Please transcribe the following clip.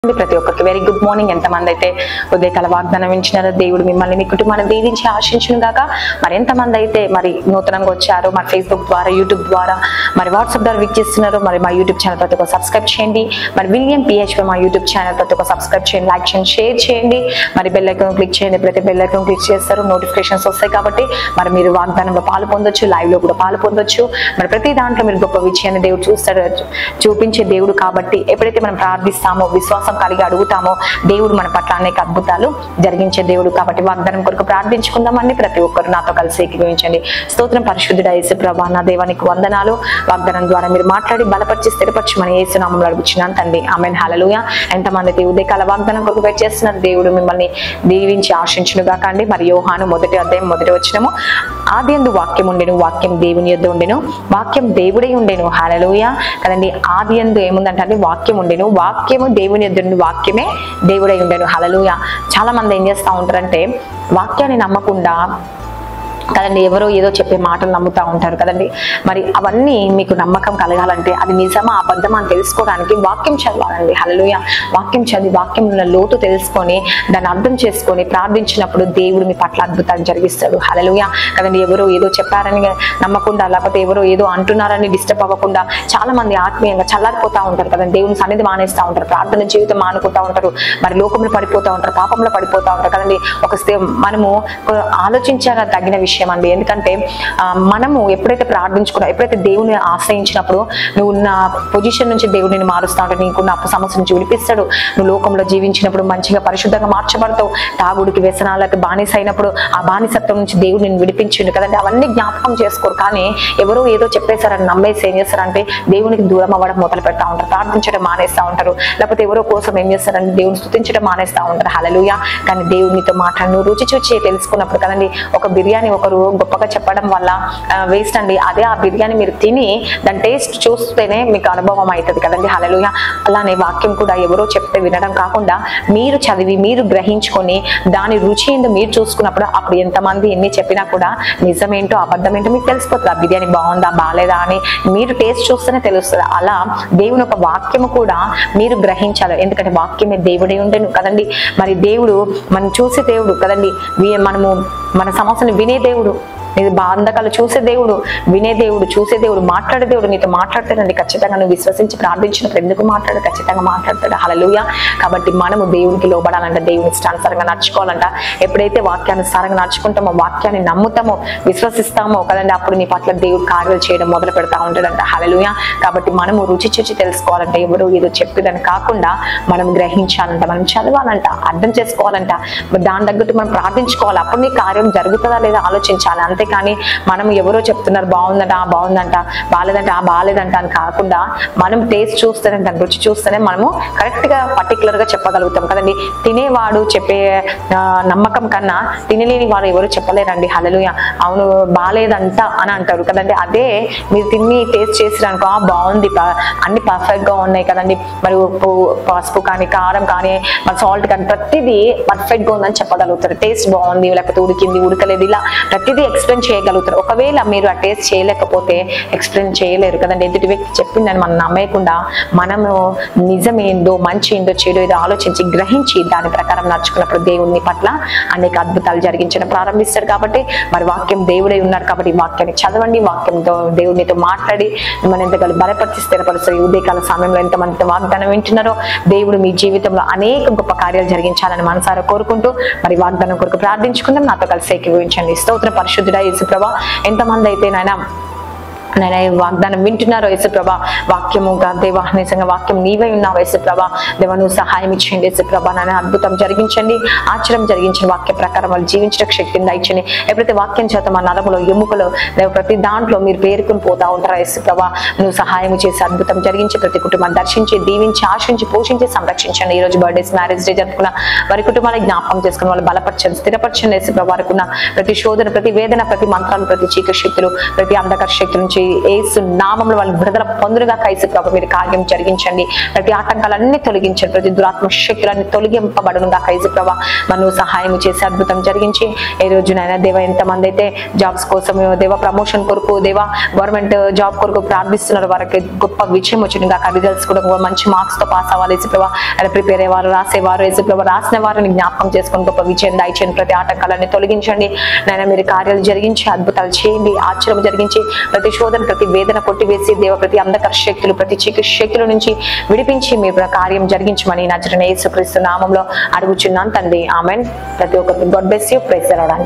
అండి ప్రతి ఒక్కరికి వెరీ గుడ్ మార్నింగ్ ఎంతమంది అయితే ఉదయకాల వాగ్దానం ఇచ్చినారో దేవుడు మిమ్మల్ని మీ కుటుంబాన్ని దీవించి ఆశించును గాక మరి ఎంతమంది అయితే మరి నూతనంగా వచ్చారో మరి ఫేస్బుక్ ద్వారా యూట్యూబ్ ద్వారా మరి వాట్సాప్ ద్వారా విక్ చేస్తున్నారో మరి మా యూట్యూబ్ ఛానల్ ప్రతి ఒక్క సబ్స్క్రైబ్ చేయండి మరి విలియం పిహెచ్పి మా యూట్యూబ్ ఛానల్ ప్రతి ఒక్క సబ్స్క్రైబ్ చేయండి లైక్ చేయండి షేర్ చేయండి మరి బెల్ ఐకాన్ క్లిక్ చేయండి ప్రతి బెల్ ఐకాన్ క్లిక్ చేస్తారు నోటిఫికేషన్స్ వస్తాయి కాబట్టి మరి మీరు వాగ్దానంలో పాలు పొందొచ్చు లైవ్ లో కూడా పాలు పొందొచ్చు మరి ప్రతి దాంట్లో మీరు గొప్ప విజయాన్ని దేవుడు చూస్తాడు చూపించే దేవుడు కాబట్టి ఎప్పుడైతే మనం ప్రార్థిస్తామో విశ్వాసం కలిగి అడుగుతామో దేవుడు మన పట్ల అనేక అద్భుతాలు జరిగించే దేవుడు కాబట్టి వాగ్దానం కొరకు ప్రార్థించుకుందామని ప్రతి ఒక్కరు నాతో కలిసి ఏకీభవించండి స్తోత్రం పరిశుద్ధుడ యేసు ప్రభా నా దేవానికి వందనాలు వాగ్దానం ద్వారా మీరు మాట్లాడి బలపరిచి స్థిరపరచమని యేసునామంలో అడుగుచున్నాను తండ్రి ఆమెన్ హలలుయ ఎంతమంది అయితే ఉదయకాల వాగ్దానం కొరకు వెయిట్ చేస్తున్నారు దేవుడు మిమ్మల్ని దీవించి ఆశించునుగా కండి మరి యోహాను మొదటి అధ్యాయం మొదటి వచ్చినము ఆది ఎందు వాక్యం ఉండెను వాక్యం దేవుని యొద్ద ఉండెను వాక్యం దేవుడై ఉండెను హలలుయ కదండి ఆది ఎందు ఏముందంటే అంటే వాక్యం ఉండెను వాక్యము దేవుని యొద్ద ఉండి వాక్యమే దేవుడై ఉండెను హలలుయ చాలా మంది ఏం చేస్తూ ఉంటారంటే వాక్యాన్ని నమ్మకుండా కదండి ఎవరో ఏదో చెప్పే మాటలు నమ్ముతా ఉంటారు కదండి మరి అవన్నీ మీకు నమ్మకం కలగాలంటే అది నిజమా అబద్ధమా అని తెలుసుకోవడానికి వాక్యం చదవాలండి హలలుయ వాక్యం చదివి వాక్యం ఉన్న లోతు తెలుసుకొని దాన్ని అర్థం చేసుకొని ప్రార్థించినప్పుడు దేవుడు మీ పట్ల అద్భుతాలు జరిగిస్తాడు హలలుయ కదండి ఎవరో ఏదో చెప్పారని నమ్మకుండా లేకపోతే ఎవరో ఏదో అంటున్నారని డిస్టర్బ్ అవ్వకుండా చాలా మంది ఆత్మీయంగా చల్లారిపోతా ఉంటారు కదండి దేవుని సన్నిధి మానేస్తూ ఉంటారు ప్రార్థన జీవితం మానుకుంటా ఉంటారు మరి లోకంలో పడిపోతూ ఉంటారు పాపంలో పడిపోతూ ఉంటారు కదండి ఒక స్థి- మనము ఒక ఆలోచించాక తగిన విషయం అండి ఎందుకంటే ఆ, మనము ఎప్పుడైతే ప్రార్థించుకున్నా ఎప్పుడైతే దేవుని ఆశ్రయించినప్పుడు నువ్వు నా పొజిషన్ నుంచి దేవుడిని మారుస్తా ఉంటాడు నీకున్న అప్పు సమస్య నుంచి విడిపిస్తాడు నువ్వు లోకంలో జీవించినప్పుడు మంచిగా పరిశుద్ధంగా మార్చబడతావు తాగుడికి వ్యసనాలకు బానిస అయినప్పుడు ఆ బానిసత్వం నుంచి దేవుడు నేను విడిపించిండు కదండి అవన్నీ జ్ఞాపకం చేసుకోరు కానీ ఎవరో ఏదో చెప్పేశారని నమ్మేసి ఏం చేస్తారంటే దేవునికి దూరం అవ్వడం మొదలు పెడతా ఉంటారు ప్రార్థించడం మానేస్తా ఉంటారు లేకపోతే ఎవరో కోసం ఏం చేస్తారంటే దేవుని స్థుతించడం మానేస్తా ఉంటారు హలలుయ కానీ దేవునితో మాట్లాడి నువ్వు రుచి చూచి తెలుసుకున్నప్పుడు కదండి ఒక బిర్యానీ ఒకరు గొప్పగా చెప్పడం వల్ల వేస్ట్ అండి అదే ఆ బిర్యానీ మీరు తిని దాని టేస్ట్ చూస్తేనే మీకు అనుభవం అవుతుంది కదండి హలలుయ అలానే వాక్యం కూడా ఎవరో చెప్తే వినడం కాకుండా మీరు చదివి మీరు గ్రహించుకొని దాని రుచి ఏందో మీరు చూసుకున్నప్పుడు అప్పుడు ఎంతమంది ఎన్ని చెప్పినా కూడా నిజమేంటో అబద్ధమేంటో మీకు తెలిసిపోతుంది ఆ బిర్యానీ బాగుందా బాగాలేదా అని మీరు టేస్ట్ చూస్తేనే తెలుస్తుంది అలా దేవుని ఒక వాక్యము కూడా మీరు గ్రహించాలి ఎందుకంటే వాక్యమే దేవుడే ఉండేను కదండి మరి దేవుడు మనం చూసే దేవుడు కదండి వీ- మనము మన సమస్యను వినే దేవుడు ఇది బాంధకాలు చూసే దేవుడు వినే దేవుడు చూసే దేవుడు మాట్లాడే దేవుడు నీతో మాట్లాడతాడండి ఖచ్చితంగా నువ్వు విశ్వసించి ప్రార్థించినప్పుడు ఎందుకు మాట్లాడు ఖచ్చితంగా మాట్లాడతాడు హలలుయ కాబట్టి మనము దేవునికి లోబడాలంట దేవుని ఇష్టానుసారంగా నడుచుకోవాలంట ఎప్పుడైతే వాక్యానుసారంగా నడుచుకుంటామో వాక్యాన్ని నమ్ముతామో విశ్వసిస్తామో కదండి అప్పుడు నీ పట్ల దేవుడు కార్యాలు చేయడం మొదలు పెడతా ఉంటాడంట హలలుయ కాబట్టి మనము రుచి చూచి తెలుసుకోవాలంట ఎవరు ఏదో చెప్పేదని కాకుండా మనం గ్రహించాలంట మనం చదవాలంట అర్థం చేసుకోవాలంట మరి దాని తగ్గట్టు మనం ప్రార్థించుకోవాలి అప్పుడు నీ కార్యం జరుగుతుందా లేదా ఆలోచించాలి అంతేకాని మనం ఎవరో చెప్తున్నారు బాగుందంట ఆ బాగుందంట బాగాలేదంట ఆ బాగాలేదంట అని కాకుండా మనం టేస్ట్ చూస్తేనే దాని రుచి చూస్తేనే మనము కరెక్ట్ గా పర్టికులర్ గా చెప్పగలుగుతాం కదండి తినేవాడు చెప్పే ఆ, నమ్మకం కన్నా తినలేని వాడు ఎవరు చెప్పలేరండి హలలుయ అవును బాగాలేదంట అని అంటారు కదండి అదే మీరు తిని టేస్ట్ చేసిరనుకో "ఆ, బాగుంది ప- అన్ని పర్ఫెక్ట్ గా ఉన్నాయి కదండి మరి ఉప్పు పసుపు కానీ కారం కానీ మరి సాల్ట్ కానీ ప్రతిదీ పర్ఫెక్ట్ గా ఉందని చెప్పగలుగుతారు టేస్ట్ బాగుంది లేకపోతే ఉడికింది ఉడకలేదు ఇలా ప్రతిదీ ఎక్స్ప్లెయిన్ చేయగలుగుతారు ఒకవేళ మీరు ఆ టేస్ట్ చేయలేకపోతే ఎక్స్ప్లెయిన్ చేయలేరు కదండి ఎదుటి వ్యక్తి చెప్పిందని మనం నమ్మేయకుండా మనము నిజమేందో మంచి ఏందో చెడు ఏదో ఆలోచించి గ్రహించి దాని ప్రకారం నడుచుకున్నప్పుడు దేవుని పట్ల అనేక అద్భుతాలు జరిగించడం ప్రారంభిస్తారు కాబట్టి మరి వాక్యం దేవుడై ఉన్నారు కాబట్టి ఈ వాక్యాన్ని చదవండి వాక్యంతో దేవునితో మాట్లాడి మిమ్మల్ని ఎంతగానో బలపరిచి స్థిరపరుస్తారు ఈ ఉదయకాల సమయంలో ఎంతమంది వాగ్దానం వింటున్నారో దేవుడు మీ జీవితంలో అనేక గొప్ప కార్యాలు జరిగించాలని మనసారా కోరుకుంటూ మరి వాగ్దానం కొరకు ప్రార్థించుకుందాం నాతో కలిసి ఏకీభవించండి స్తోత్ర పరిశుద్ధుడ యేసుప్రభ ఎంతమంది అయితే నాయన నేను ఈ వాగ్దానం వింటున్నారు యేసుప్రభ వాక్యము దేవా నిజంగా వాక్యం నీవై ఉన్నావు యేసుప్రభ దేవ నువ్వు సహాయం ఇచ్చేయండి యేసుప్రభ నాన్న అద్భుతం జరిగించండి ఆశ్చర్యం జరిగించండి వాక్య ప్రకారం వాళ్ళు జీవించడానికి శక్తిని దయచండి ఎప్పుడైతే వాక్యం చేత మా నరములో ఎముకలో దేవ ప్రతి దాంట్లో మీరు పేరుకుని పోతా ఉంటారా యేసుప్రభ నువ్వు సహాయం చేసి అద్భుతం జరిగించి ప్రతి కుటుంబాన్ని దర్శించి దీవించి ఆశించి పోషించి సంరక్షించండి ఈ రోజు బర్త్డేస్ మ్యారేజ్ డే జరుపుకున్న వారి కుటుంబాన్ని జ్ఞాపకం చేసుకుని వాళ్ళు బలపరచండి స్థిరపరచండి యేసుప్రభ వారికి ఉన్న ప్రతి శోధన ప్రతి వేదన ప్రతి మంత్రాలు ప్రతి చీకటి శక్తులు ప్రతి అంధకార శక్తుల నుంచి నుంచి ఏసు నామంలో వాళ్ళు విడుదల పొందులుగా కైసు ప్రభు మీరు కార్యం జరిగించండి ప్రతి ఆటంకాలన్నీ తొలగించండి ప్రతి దురాత్మ శక్తులన్నీ తొలగింపబడునుగా కైసు ప్రభా మనం సహాయం చేసి అద్భుతం జరిగించి ఈ రోజు నాయన దేవ ఎంతమంది అయితే జాబ్స్ కోసం దేవ ప్రమోషన్ కొరకు దేవ గవర్నమెంట్ జాబ్ కొరకు ప్రార్థిస్తున్నారు వారికి గొప్ప విజయం వచ్చింది కాక రిజల్ట్స్ కూడా ఒక మంచి మార్క్స్ తో పాస్ అవ్వాలి ఏసుప్రభ అలా ప్రిపేర్ అయ్యేవారు రాసేవారు ఏసుప్రభ రాసిన వారిని జ్ఞాపకం చేసుకొని గొప్ప విజయం దయచేయండి ప్రతి ఆటంకాలన్నీ తొలగించండి నాయన మీరు కార్యాలు జరిగించి అద్భుతాలు చేయండి ఆశ్చర్యం జరిగించి ప్రతి శోధన ప్రతి వేదన కొట్టివేసి దేవ ప్రతి అంధకర శక్తులు ప్రతి చీకటి శక్తుల నుంచి విడిపించి మీ కార్యం జరిగించమని నజరనే యేసుక్రీస్తు నామంలో అడుగుచున్నాను తండ్రి ఆమెన్ ప్రతి ఒక్కరికి గాడ్ బెస్ యూ ప్రైస్ రావడానికి